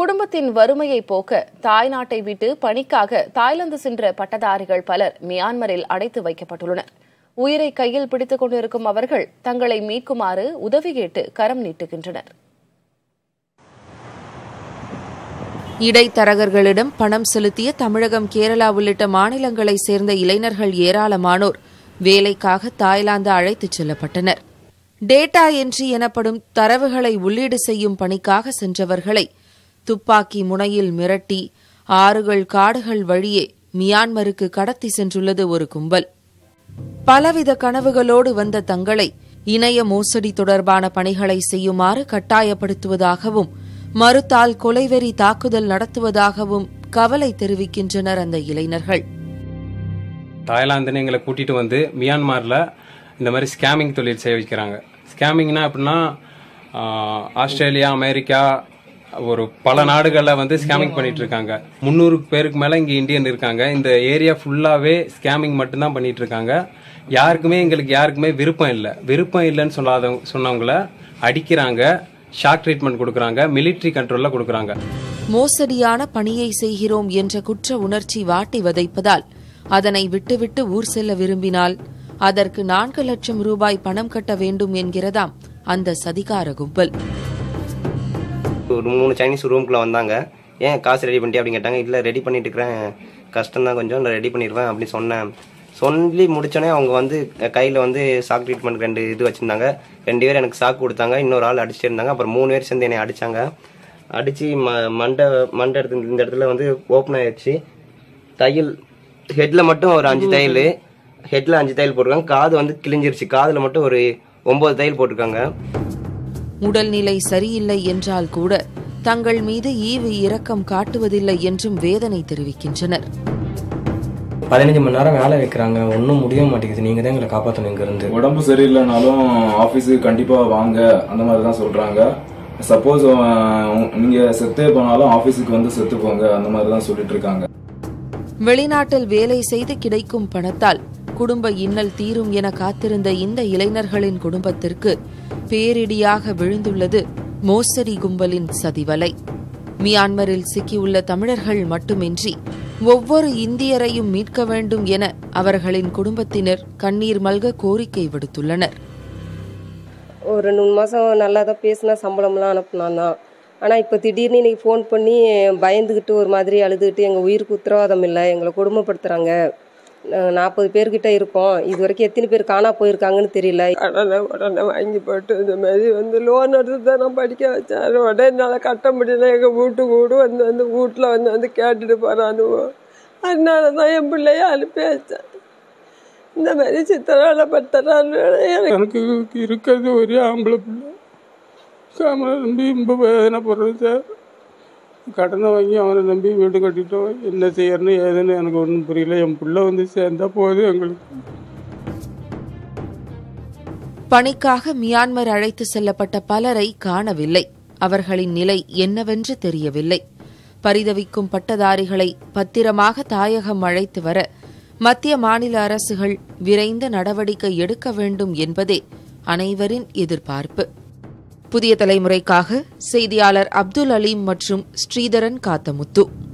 குடும்பத்தின் வறுமையை போக்க தாய்நாட்டை விட்டு பணிக்காக தாய்லாந்து சென்ற பட்டதாரிகள் பலர் மியான்மரில் அடைத்து வைக்கப்பட்டுள்ளனர் உயிரை கையில் பிடித்துக் கொண்டிருக்கும் அவர்கள் தங்களை மீட்குமாறு உதவி கேட்டு கரம் நீட்டுகின்றனர் இடைத்தரகர்களிடம் பணம் செலுத்திய தமிழகம் கேரளா உள்ளிட்ட மாநிலங்களைச் சேர்ந்த இளைஞர்கள் ஏராளமானோர் வேலைக்காக தாய்லாந்து அழைத்துச் செல்லப்பட்டனர் டேட்டா என்ட்ரி எனப்படும் தரவுகளை உள்ளீடு செய்யும் பணிக்காக சென்றவர்களை துப்பாக்கி முனையில் மிரட்டி ஆறுகள் காடுகள் வழியே மியான்மருக்கு கடத்தி சென்றுள்ளது ஒரு கும்பல் பலவித கனவுகளோடு வந்த தங்களை இணைய மோசடி தொடர்பான பணிகளை செய்யுமாறு கட்டாயப்படுத்துவதாகவும் மறுத்தால் கொலைவெறி தாக்குதல் நடத்துவதாகவும் கவலை தெரிவிக்கின்றனர் அந்த இளைஞர்கள் தாய்லாந்துன்னு எங்களை கூட்டிட்டு வந்து மியான்மரில் இந்த மாதிரி ஸ்கேமிங் தொழில் செய்ய வைக்கிறாங்க ஸ்கேமிங்னா எப்படின்னா ஆஹ், ஆஸ்திரேலியா அமெரிக்கா ஒரு பல நாடுகளில் வந்து ஸ்கேமிங் பண்ணிட்டு இருக்காங்க முந்நூறு பேருக்கு மேலே இங்கே இந்தியன் இருக்காங்க இந்த ஏரியா ஃபுல்லாகவே ஸ்கேமிங் மட்டும்தான் பண்ணிட்டு இருக்காங்க யாருக்குமே எங்களுக்கு யாருக்குமே விருப்பம் இல்லை விருப்பம் இல்லைன்னு சொல்லாத சொன்னவங்கள அடிக்கிறாங்க ஷாக் ட்ரீட்மெண்ட் கொடுக்குறாங்க மிலிட்ரி கண்ட்ரோலில் கொடுக்குறாங்க மோசடியான பணியை செய்கிறோம் என்ற குற்ற உணர்ச்சி வாட்டி வதைப்பதால் அதனை விட்டுவிட்டு ஊர் செல்ல விரும்பினால் அதற்கு நான்கு லட்சம் ரூபாய் பணம் கட்ட வேண்டும் என்கிறதாம் அந்த சதிகார கும்பல் ஒரு மூணு சைனீஸ் ரூம்குள்ளே வந்தாங்க ஏன் காசு ரெடி பண்ணிட்டே அப்படின்னு கேட்டாங்க இல்லை ரெடி பண்ணிட்டு இருக்கிறேன் கஷ்டம் தான் கொஞ்சம் நான் ரெடி பண்ணிடுவேன் அப்படின்னு சொன்னேன் சொல்லி முடிச்சோடனே அவங்க வந்து கையில் வந்து ஷாக் ட்ரீட்மெண்ட் ரெண்டு இது வச்சுருந்தாங்க ரெண்டு பேர் எனக்கு ஷாக் கொடுத்தாங்க இன்னொரு ஆள் அடிச்சிட்டு இருந்தாங்க அப்புறம் மூணு பேர் சேர்ந்து என்னை அடித்தாங்க அடித்து ம மண்டை மண்டை இடத்துல இந்த இடத்துல வந்து ஓப்பன் ஆயிடுச்சு தையல் ஹெட்டில் மட்டும் ஒரு அஞ்சு தையல் ஹெட்டில் அஞ்சு தையல் போட்டிருக்காங்க காது வந்து கிழிஞ்சிருச்சு காதில் மட்டும் ஒரு ஒம்பது தையல் போட்டிருக்காங்க உடல்நிலை சரியில்லை என்றால் கூட தங்கள் மீது ஈவு இரக்கம் காட்டுவதில்லை என்றும் வேதனை தெரிவிக்கின்றனர் பதினஞ்சு மணி நேரம் வேலை வைக்கிறாங்க ஒன்றும் முடிய மாட்டேங்குது நீங்கள் தான் எங்களை காப்பாற்றணும் இங்கேருந்து உடம்பு சரியில்லைனாலும் ஆஃபீஸுக்கு கண்டிப்பாக வாங்க அந்த மாதிரி தான் சொல்கிறாங்க சப்போஸ் நீங்கள் செத்தே போனாலும் ஆஃபீஸுக்கு வந்து செத்து போங்க அந்த மாதிரி தான் சொல்லிட்டு இருக்காங்க வெளிநாட்டில் வேலை செய்து கிடைக்கும் பணத்தால் குடும்ப இன்னல் தீரும் என காத்திருந்த இந்த இளைஞர்களின் குடும்பத்திற்கு பேரிடியாக விழுந்துள்ளது மோசடி கும்பலின் சதிவலை மியான்மரில் சிக்கியுள்ள தமிழர்கள் மட்டுமின்றி ஒவ்வொரு இந்தியரையும் மீட்க வேண்டும் என அவர்களின் குடும்பத்தினர் கண்ணீர் மல்க கோரிக்கை விடுத்துள்ளனர் ஒரு ரெண்டு மூணு மாதம் நல்லா தான் பேசினா சம்பளம்லாம் அனுப்புனான் தான் ஆனால் இப்போ திடீர்னு இன்னைக்கு ஃபோன் பண்ணி பயந்துக்கிட்டு ஒரு மாதிரி அழுதுகிட்டு எங்கள் உயிருக்கு உத்தரவாதம் இல்லை எங்களை கொடுமைப்படுத்துகிறாங்க நாற்பது பேர்கிட்ட இருக்கோம் இது வரைக்கும் எத்தனை பேர் காணா போயிருக்காங்கன்னு தெரியல கடனை உடனே வாங்கி போட்டு இந்த மாதிரி வந்து லோன் எடுத்து தான் நான் படிக்க வச்சேன் அது உடனே என்னால் கட்ட முடியல எங்கள் வீட்டுக்கு வீடு வந்து வந்து வீட்டில் வந்து வந்து கேட்டுட்டு போகிறானுவோ அதனால தான் என் பிள்ளைய அனுப்பி வச்சேன் இந்த மாதிரி சித்திரவதைப்படுத்துறான்னு எனக்கு இருக்கிறது ஒரே ஆம்பளை பிள்ளை காமலை நம்பி ரொம்ப வேதனைப்படுறது சார் கடனை வாங்கி அவனை நம்பி வீடு கட்டிட்டோம் என்ன செய்யறன்னு ஏதுன்னு எனக்கு ஒன்றும் புரியல என் பிள்ளை வந்து சேர்ந்தா போதும் எங்களுக்கு பணிக்காக மியான்மர் அழைத்து செல்லப்பட்ட பலரை காணவில்லை அவர்களின் நிலை என்னவென்று தெரியவில்லை பரிதவிக்கும் பட்டதாரிகளை பத்திரமாக தாயகம் அழைத்து வர மத்திய மாநில அரசுகள் விரைந்த நடவடிக்கை எடுக்க வேண்டும் என்பதே அனைவரின் எதிர்பார்ப்பு புதிய தலைமுறைக்காக செய்தியாளர் அப்துல் அலீம் மற்றும் ஸ்ரீதரன் காத்தமுத்து